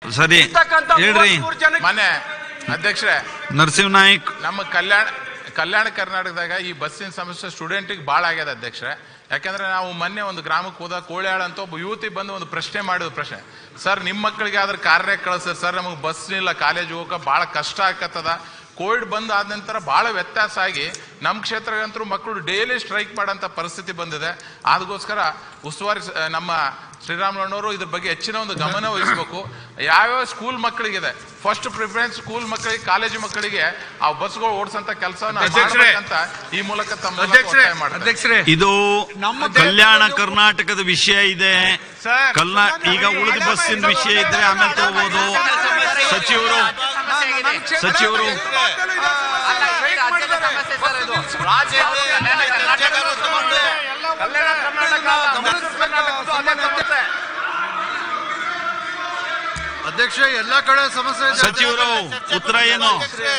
ಸರಿ ಇರ್ತಕ್ಕಂಥ ಹೇಳ್ರಿ ಮೂವತ್ಮೂರು ಜನಕ್ಕೆ ಮನೆ ಅಧ್ಯಕ್ಷರೇ ನರಸಿಂಹ ನಾಯ್ಕ್ ನಮ್ಮ ಕಲ್ಯಾಣ ಕಲ್ಯಾಣ ಕರ್ನಾಟಕದಾಗ ಈ ಬಸ್ಸಿನ ಸಮಸ್ಯೆ ಸ್ಟೂಡೆಂಟಿಗೆ ಭಾಳ ಆಗ್ಯದ ಅಧ್ಯಕ್ಷರೇ ಯಾಕಂದ್ರೆ ನಾವು ಮೊನ್ನೆ ಒಂದು ಗ್ರಾಮಕ್ಕೆ ಹೋದಾಗ ಕೋಳ್ಯಾಳ ಅಂತ ಒಬ್ಬ ಯುವತಿ ಬಂದು ಒಂದು ಪ್ರಶ್ನೆ ಮಾಡಿದ ಪ್ರಶ್ನೆ ಸರ್ ನಿಮ್ಮ ಮಕ್ಕಳಿಗೆ ಆದ್ರೆ ಕಾರ್ಯ ಕಳಿಸ್ತಾರೆ ಸರ್ ನಮಗೆ ಬಸ್ ಇಲ್ಲ ಕಾಲೇಜ್ ಹೋಗಕ್ಕೆ ಭಾಳ ಕಷ್ಟ ಆಕತ್ತದ ಕೋವಿಡ್ ಬಂದ್ ಆದ ನಂತರ ಭಾಳ ವ್ಯತ್ಯಾಸ ಆಗಿ ನಮ್ಮ ಕ್ಷೇತ್ರಗಂತರೂ ಮಕ್ಕಳು ಡೈಲಿ ಸ್ಟ್ರೈಕ್ ಮಾಡೋಂಥ ಪರಿಸ್ಥಿತಿ ಬಂದಿದೆ ಅದಕ್ಕೋಸ್ಕರ ಉಸ್ತುವಾರಿ ಸ- ನಮ್ಮ ಶ್ರೀರಾಮುಲಣ್ಣವರು ಇದ್ರ ಬಗ್ಗೆ ಹೆಚ್ಚಿನ ಒಂದು ಗಮನ ವಹಿಸಬೇಕು ಯಾವ್ಯಾವ ಸ್ಕೂಲ್ ಮಕ್ಕಳಿಗಿದೆ ಫಸ್ಟ್ ಪ್ರಿಫರೆನ್ಸ್ ಸ್ಕೂಲ್ ಮಕ್ಕಳಿಗೆ ಕಾಲೇಜು ಮಕ್ಕಳಿಗೆ ಆ ಬಸ್ಗಳು ಓಡಿಸಂತ ಕೆಲಸವನ್ನ ಅಧ್ಯಕ್ಷರೇ. ಅಂತ ಈ ಮೂಲಕ ತಮ್ಮ ಅಧ್ಯಕ್ಷರೇ ಅಧ್ಯಕ್ಷರೇ ಇದು ಕಲ್ಯಾಣ ಕರ್ನಾಟಕದ ವಿಷಯ ಇದೆ ಸರ್. ಕಲ್ನಾ ಈಗ ಉಳಿದ ಬಸ್ಸಿನ ವಿಷಯ ಇದ್ರೆ ಆಮೇಲೆ ತಗೋಬಹುದು ಸಚಿವರು ಸಚಿವರು ಕಲ್ಯಾಣ ಕರ್ನಾಟಕ ಮೈಸೂರು ಕರ್ನಾಟಕದ್ದು ಅದೇ ಸಮಸ್ಯೆ. ಅಧ್ಯಕ್ಷ ಎಲ್ಲಾ ಕಡೆ ಸಮಸ್ಯೆ ಇದೆ. ಸಚಿವರು ಉತ್ತರ ಏನು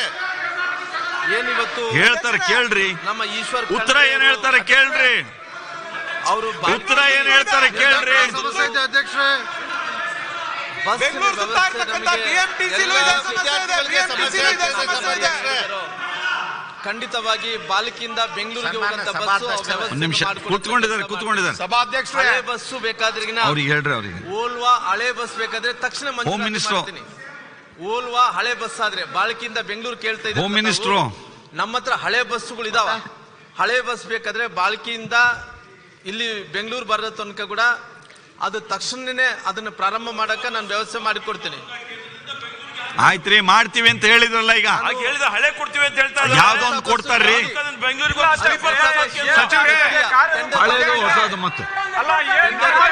ಏನಿವತ್ತು ಹೇಳ್ತಾರೆ ಕೇಳ್ರಿ ನಮ್ಮ ಈಶ್ವರ್ ಉತ್ತರ ಏನ್ ಹೇಳ್ತಾರೆ ಕೇಳ್ರಿ ಅವರು ಉತ್ತರ ಏನ್ ಹೇಳ್ತಾರೆ ಕೇಳ್ರಿ ಸಮಸ್ಯೆ ಇದೆ ಅಧ್ಯಕ್ಷರೇ ಬಸ್ ಬೆಂಗಳೂರು ಸುತ್ತಾ ಇರ್ತಕ್ಕಂಥ BMTC ಲೂ ಇದೆ ಸಮಸ್ಯೆ ಇದೆ, BMTC ಲೂ ಇದೆ ಸಮಸ್ಯೆ ಇದೆ. ಖಂಡಿತವಾಗಿ ಬಾಲಕಿಯಿಂದ ಬೆಂಗಳೂರಿಗೆ ಸನ್ಮಾನ್ಯ ಹೋಗಂತ ಸಭಾಧ್ಯಕ್ಷರೇ. ಬಸ್ ಒಂದ್ ನಿಮಿಷ ಕೂತ್ಕೊಂಡಿದ್ದಾರೆ ಕೂತ್ಕೊಂಡಿದ್ದಾರೆ ಸಭಾಧ್ಯಕ್ಷರೇ ಹಳೆ ಬಸ್ಸು ಬೇಕಾದ್ರಿಗಿನ ಅವ್ರಿಗೆ ಹೇಳ್ರಿ ಅವ್ರಿಗೆ ಓಲ್ವಾ ಹಳೆ ಬಸ್ ಬೇಕಾದ್ರೆ ತಕ್ಷಣ ಮಂಜೂರಾತಿ ಹೋಮ್ ಮಿನಿಸ್ಟ್ರು. ಮಾಡ್ತೀನಿ. ಓಲ್ವಾ ಹಳೆ ಬಸ್ ಆದ್ರೆ ಬಾಳಕಿಂದ ಬೆಂಗಳೂರು ಕೇಳ್ತಾ ಇದ್ದಾರೆ ಹೋಮ್ ತಾವು. ಮಿನಿಸ್ಟ್ರು. ನಮ್ಮ ಹತ್ರ ಹಳೆ ಬಸ್ಸುಗಳು ಇದಾವ ಹಳೆ ಬಸ್ ಬೇಕಾದ್ರೆ ಬಾಳ್ಕಿಯಿಂದ ಇಲ್ಲಿ ಬೆಂಗಳೂರು ಬರೋ ತನಕ ಕೂಡ ಅದು ತಕ್ಷಣನೇ ಅದನ್ನ ಪ್ರಾರಂಭ ಮಾಡಕ ನಾನು ವ್ಯವಸ್ಥೆ ಮಾಡಿಕೊಡ್ತೀನಿ ಆಯ್ತ್ರಿ ಮಾಡ್ತೀವಿ ಅಂತ ಹೇಳಿದ್ರಲ್ಲ ಈಗ ಹೇಳಿದ ಹಳೆ ಕೊಡ್ತೀವಿ ಅಂತ ಹೇಳ್ತಾ ಯಾವ್ದೋ ಒಂದು ಕೊಡ್ತಾರ್ರಿ ಬೆಂಗಳೂರಿಗೆ ಸಚಿವರೇ ಹಳೇದು ಹೊಸದು ಮತ್ತೆ ಅಲ್ಲ ಏನ್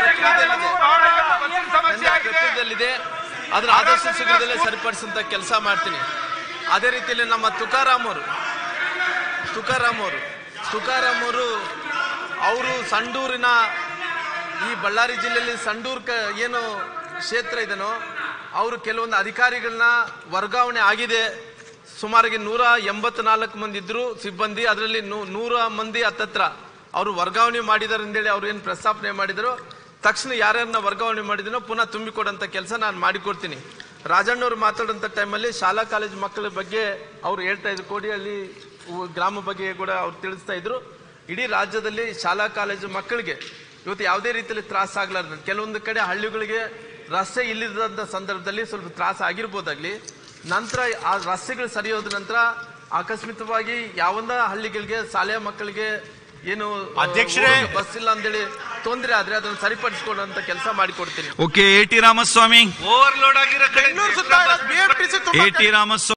ಬಸ್ಸಿನ ಸಮಸ್ಯೆ ಆಗಿದೆ ಪ್ರತಿಯಲ್ಲಿದೆ ಅದರ ಆದಷ್ಟು ಶೀಘ್ರದಲ್ಲೇ ಸರಿಪಡಿಸಂತ ಕೆಲಸ ಮಾಡ್ತೀನಿ ಅದೇ ರೀತಿಯಲ್ಲಿ ನಮ್ಮ ತುಕಾರಾಮ್ ಅವರು ತುಕಾರಾಮ್ ಅವರು ತುಕಾರಾಮ್ ಅವರು ಅವರು ಸಂಡೂರಿನ ಈ ಬಳ್ಳಾರಿ ಜಿಲ್ಲೆಯಲ್ಲಿ ಸಂಡೂರ್ ಕ ಏನು ಕ್ಷೇತ್ರ ಇದೆನೋ ಅವರು ಕೆಲವೊಂದು ಅಧಿಕಾರಿಗಳನ್ನ ವರ್ಗಾವಣೆ ಆಗಿದೆ ಸುಮಾರಿಗೆ ನೂರ ಎಂಬತ್ನಾಲ್ಕು ಮಂದಿ ಇದ್ರು ಸಿಬ್ಬಂದಿ ಅದರಲ್ಲಿ ನೂರ ಮಂದಿ ಹತ್ತತ್ರ ಅವರು ವರ್ಗಾವಣೆ ಮಾಡಿದಾರೆ ಅಂತೇಳಿ ಅವ್ರು ಏನು ಪ್ರಸ್ತಾಪನೆ ಮಾಡಿದ್ರು ತಕ್ಷಣ ಯಾರ್ಯಾರನ್ನ ವರ್ಗಾವಣೆ ಮಾಡಿದನೋ ಪುನಃ ತುಂಬಿಕೊಡಂತ ಕೆಲಸ ನಾನು ಮಾಡಿಕೊಡ್ತೀನಿ ರಾಜಣ್ಣವ್ರು ಮಾತಾಡೋಂಥ ಟೈಮಲ್ಲಿ ಶಾಲಾ ಕಾಲೇಜು ಮಕ್ಕಳ ಬಗ್ಗೆ ಅವ್ರು ಹೇಳ್ತಾ ಇದ್ರು ಕೋಡಿಹಳ್ಳಿ ಊ- ಗ್ರಾಮ ಬಗ್ಗೆ ಕೂಡ ಅವ್ರು ತಿಳಿಸ್ತಾ ಇದ್ರು ಇಡೀ ರಾಜ್ಯದಲ್ಲಿ ಶಾಲಾ ಕಾಲೇಜು ಮಕ್ಕಳಿಗೆ ಇವತ್ತು ಯಾವುದೇ ರೀತಿಯಲ್ಲಿ ತ್ರಾಸ ಆಗ್ಲಾರ್ದು ಕೆಲವೊಂದು ಕಡೆ ಹಳ್ಳಿಗಳಿಗೆ ರಸ್ತೆ ಇಲ್ಲದಂತ ಸಂದರ್ಭದಲ್ಲಿ ಸ್ವಲ್ಪ ತ್ರಾಸ ಆಗಿರ್ಬೋದಾಗ್ಲಿ ನಂತರ ಆ ರಸ್ತೆಗಳು ಸರಿಯೋದ ನಂತರ ಆಕಸ್ಮಿಕವಾಗಿ ಯಾವಂದ ಹಳ್ಳಿಗಳಿಗೆ ಶಾಲೆಯ ಮಕ್ಕಳಿಗೆ ಏನು ಅಧ್ಯಕ್ಷರೇ. ಬಸ್ ಇಲ್ಲ ಅಂತೇಳಿ ತೊಂದರೆ ಆದ್ರೆ ಅದನ್ನು ಸರಿಪಡಿಸ್ಕೊಳ್ಳುವಂತ ಕೆಲಸ ಮಾಡಿಕೊಡ್ತೀನಿ okay A T Ramaswamy overload ಆಗಿರೋ ಕಡೆ ಬೆಂಗಳೂರು ಸುತ್ತಾ ಇರೋ BMTC ತುಂಬಾ ಎ ಟಿ ರಾಮಸ್ವಾಮಿ